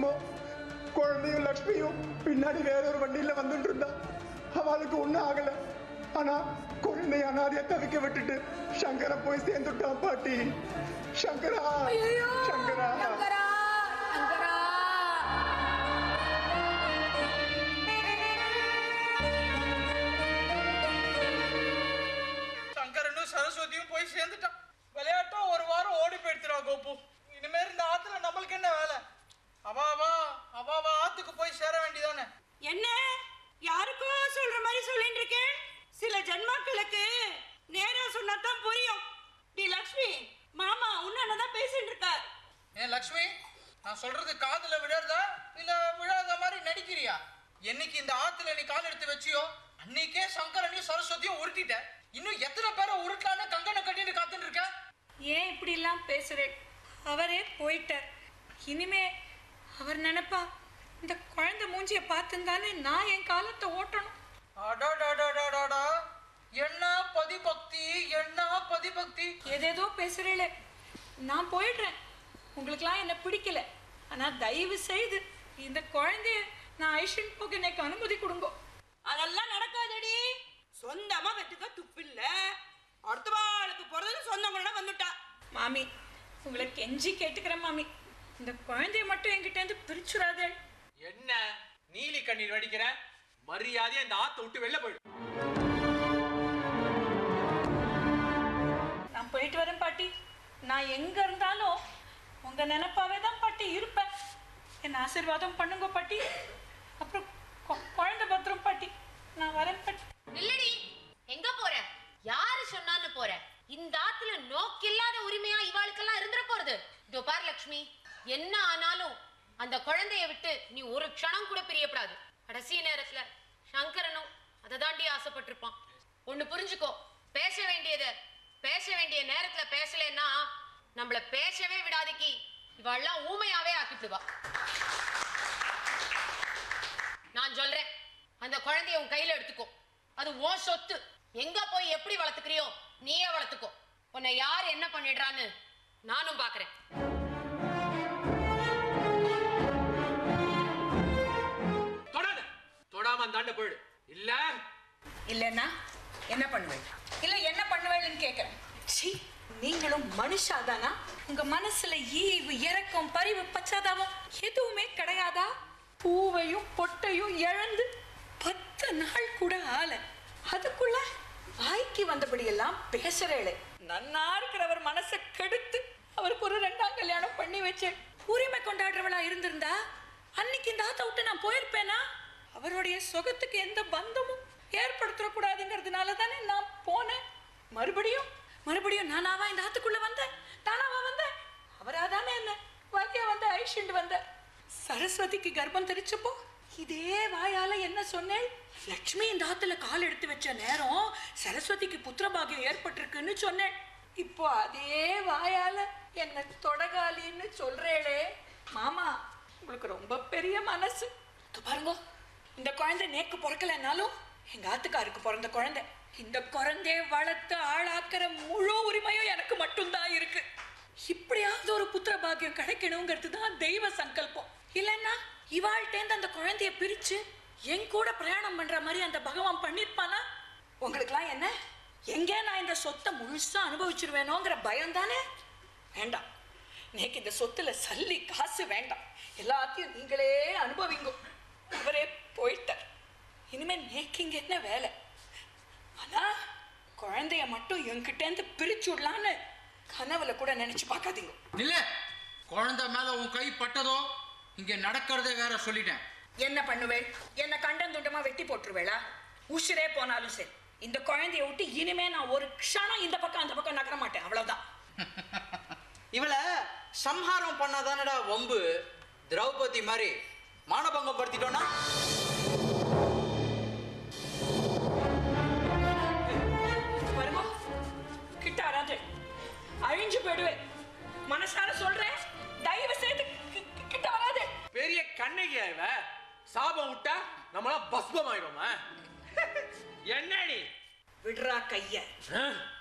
பாருங்க குழந்தையும் லக்ஷ்மியும் பின்னாடி வேற ஒரு வண்டியில வந்துட்டு இருந்தா அவளுக்கு ஒண்ணும் ஆகல ஆனா குழந்தை அனாதைய தவிக்க விட்டுட்டு சங்கர போய் சேர்ந்துட்டான் பாட்டி சங்கரா சங்கரா சங்கரா சங்கரா சங்கரனும் சரஸ்வதியும் போய் சேர்ந்துட்டான் விளையாட்டா ஒரு வாரம் ஓடி போயிடுத்துறா கோபு இனிமே இந்த ஆத்துல நம்மளுக்கு என்ன வேலை அவாவா அவாவா ஆத்துக்கு போய் சேர வேண்டியதானே என்ன யாருக்கோ சொல்ற மாதிரி சொல்லிட்டு இருக்கேன் சில ஜன்மாக்களுக்கு நேரா சொன்னாதான் புரியும் டி லக்ஷ்மி மாமா உன்னானதான் பேசிட்டு இருக்கார் ஏன் லக்ஷ்மி நான் சொல்றது காதுல விழறதா இல்ல விழாத மாதிரி நடிக்கிறியா என்னைக்கு இந்த ஆத்துல நீ கால் எடுத்து வச்சியோ அன்னைக்கே சங்கரனையும் சரஸ்வதியும் உருட்டிட்ட இன்னும் எத்தனை பேரை உருட்டலான்னு கங்கனை கட்டிட்டு காத்துட்டு இருக்க ஏன் இப்படி எல்லாம் பேசுறேன் அவரே போயிட்டார் இனிமே அவர் நினைப்பா இந்த குழந்தை மூஞ்சிய பார்த்துந்தானே நான் என் காலத்தை ஓட்டணும் அடாடாடாடாடாடா என்ன பதிபக்தி என்ன பதிபக்தி ஏதேதோ பேசுறீங்களே நான் போயிடுறேன் உங்களுக்கெல்லாம் என்ன பிடிக்கல ஆனா தயவு செய்து இந்த குழந்தைய நான் ஐஷன் போக எனக்கு அனுமதி கொடுங்க அதெல்லாம் நடக்காதடி சொந்தமா பெற்றுக்க துப்பில்ல அடுத்த வாளுக்கு பிறந்தது சொந்தங்களோட வந்துட்டா மாமி உங்களை கெஞ்சி கேட்டுக்கிறேன் மாமி இந்த குழந்தைய மட்டும் என்கிட்ட இருந்து பிரிச்சுடாதே என்ன நீலி கண்ணீர் வடிக்கிற மரியாதையா இந்த ஆத்தை விட்டு வெளில போயிடு நான் போயிட்டு வரேன் பாட்டி நான் எங்க இருந்தாலும் உங்க நினைப்பாவே தான் பாட்டி இருப்பேன் என்ன ஆசீர்வாதம் பண்ணுங்க பாட்டி அப்புறம் கொ- குழந்தை பத்திரம் பாட்டி நான் வரேன் பாட்டி நில்லடி எங்க போற யாரு சொன்னான்னு போற இந்த ஆத்துல நோக்கில்லாத உரிமையா இவாளுக்கெல்லாம் இருந்துட போறது இதோ பார் லக்ஷ்மி என்ன ஆனாலும் அந்த குழந்தைய விட்டு நீ ஒரு க்ஷணம் கூட பிரியப்படாது கடைசி நேரத்துல சங்கரனும் அதை தாண்டி ஆசைப்பட்டிருப்பான் ஒண்ணு புரிஞ்சுக்கோ பேச வேண்டியத பேச வேண்டிய நேரத்துல பேசலைன்னா நம்மள பேசவே விடாதிக்கி இவாள்லாம் ஊமையாவே ஆக்கிட்டுவா நான் சொல்றேன் அந்த குழந்தைய உன் கையில எடுத்துக்கோ அது உன் சொத்து எங்க போய் எப்படி வளர்த்துக்கிறியோ நீயே வளர்த்துக்கோ உன்னை யார் என்ன பண்ணிடுறான்னு நானும் பாக்குறேன் தொடாத தொடாம அந்தாண்ட போயிடு இல்ல இல்லைன்னா என்ன பண்ணுவேன் இல்ல என்ன பண்ணுவேன்னு கேக்குறேன் சி நீங்களும் மனுஷாதானா உங்க மனசுல ஈவு இரக்கம் பரிவு பச்சாதாபம் எதுவுமே கிடையாதா பூவையும் பொட்டையும் இழந்து பத்து நாள் கூட ஆல அதுக்குள்ள வாய்க்கு வந்தபடியெல்லாம் பேசுறேளே நன்னா இருக்கிறவர் மனசை கெடுத்து அவருக்கு ஒரு ரெண்டாம் கல்யாணம் பண்ணி வச்சேன் உரிமை கொண்டாடுறவளா இருந்திருந்தா அன்னைக்கு இந்த ஆத்த விட்டு நான் போயிருப்பேனா அவருடைய சுகத்துக்கு எந்த பந்தமும் ஏற்படுத்தக்கூடாதுங்கிறதுனால தானே நான் போனேன் மறுபடியும் மறுபடியும் நானாவா இந்த ஆத்துக்குள்ள வந்தேன் நானாவா வந்தேன் அவரா தானே என்ன வாக்கியா வந்து ஐஷிண்டு வந்த சரஸ்வதிக்கு கர்ப்பம் தெரிச்சப்போ இதே வாயால என்ன சொன்னேன் லக்ஷ்மி இந்த ஆத்துல கால் எடுத்து வச்ச நேரம் சரஸ்வதிக்கு புத்திரபாகியம் ஏற்பட்டிருக்குன்னு சொன்னேன் இப்போ அதே வாயால என்ன தொடகாலின்னு சொல்றேளே மாமா உங்களுக்கு ரொம்ப பெரிய மனசு இதோ பாருங்க இந்த குழந்தை நேக்கு பிறக்கலைன்னாலும் எங்க ஆத்துக்காருக்கு பிறந்த குழந்தை இந்த குழந்தைய வளர்த்து ஆளாக்குற முழு உரிமையும் எனக்கு மட்டும்தான் இருக்கு இப்படியாவது ஒரு புத்திர பாக்கியம் கிடைக்கணுங்கிறது தான் தெய்வ சங்கல்பம் இல்லைன்னா இவாள்கிட்டேந்து அந்த குழந்தைய பிரிச்சு என் கூட பிரயாணம் பண்ற மாதிரி அந்த பகவான் பண்ணிருப்பானா உங்களுக்குலாம் என்ன எங்கே நான் இந்த சொத்தை முழுசா அனுபவிச்சிருவேனோங்கிற பயம் தானே வேண்டாம் நேக்கு இந்த சொத்துல சல்லி காசு வேண்டாம் எல்லாத்தையும் நீங்களே அனுபவிங்க அவரே போயிட்டார் இனிமே நேக்கு இங்க என்ன வேலை ஆனா குழந்தைய மட்டும் என்கிட்டேருந்து பிரிச்சு விடலான்னு கனவுல கூட நினைச்சு பார்க்காதீங்க இல்ல குழந்தை மேல உன் கை பட்டதோ இங்க நடக்கிறதே வேற சொல்லிட்டேன் என்ன பண்ணுவேள் என்ன கண்டம் துண்டமா வெட்டி போட்டுருவேளா உசிரே போனாலும் சரி இந்த குழந்தைய விட்டு இனிமே நான் ஒரு க்ஷணம் இந்த பக்கம் அந்த பக்கம் நகர மாட்டேன் அவ்வளவுதான் இவளை சம்ஹாரம் பண்ணாதானடா வம்பு திரௌபதி மாதிரி மானபங்கம் படுத்திட்டோன்னா வருமா கிட்ட வராது அழிஞ்சு போயிடுவேன் மனசார சொல்றேன் தயவு செய்து கி- கி- கிட்ட வராது பெரிய கண்ணகியா இவ சாபம் விட்டா நம்மளாம் பஸ்பம் ஆயிடுமா என்னடி விடுறா கைய ஆ?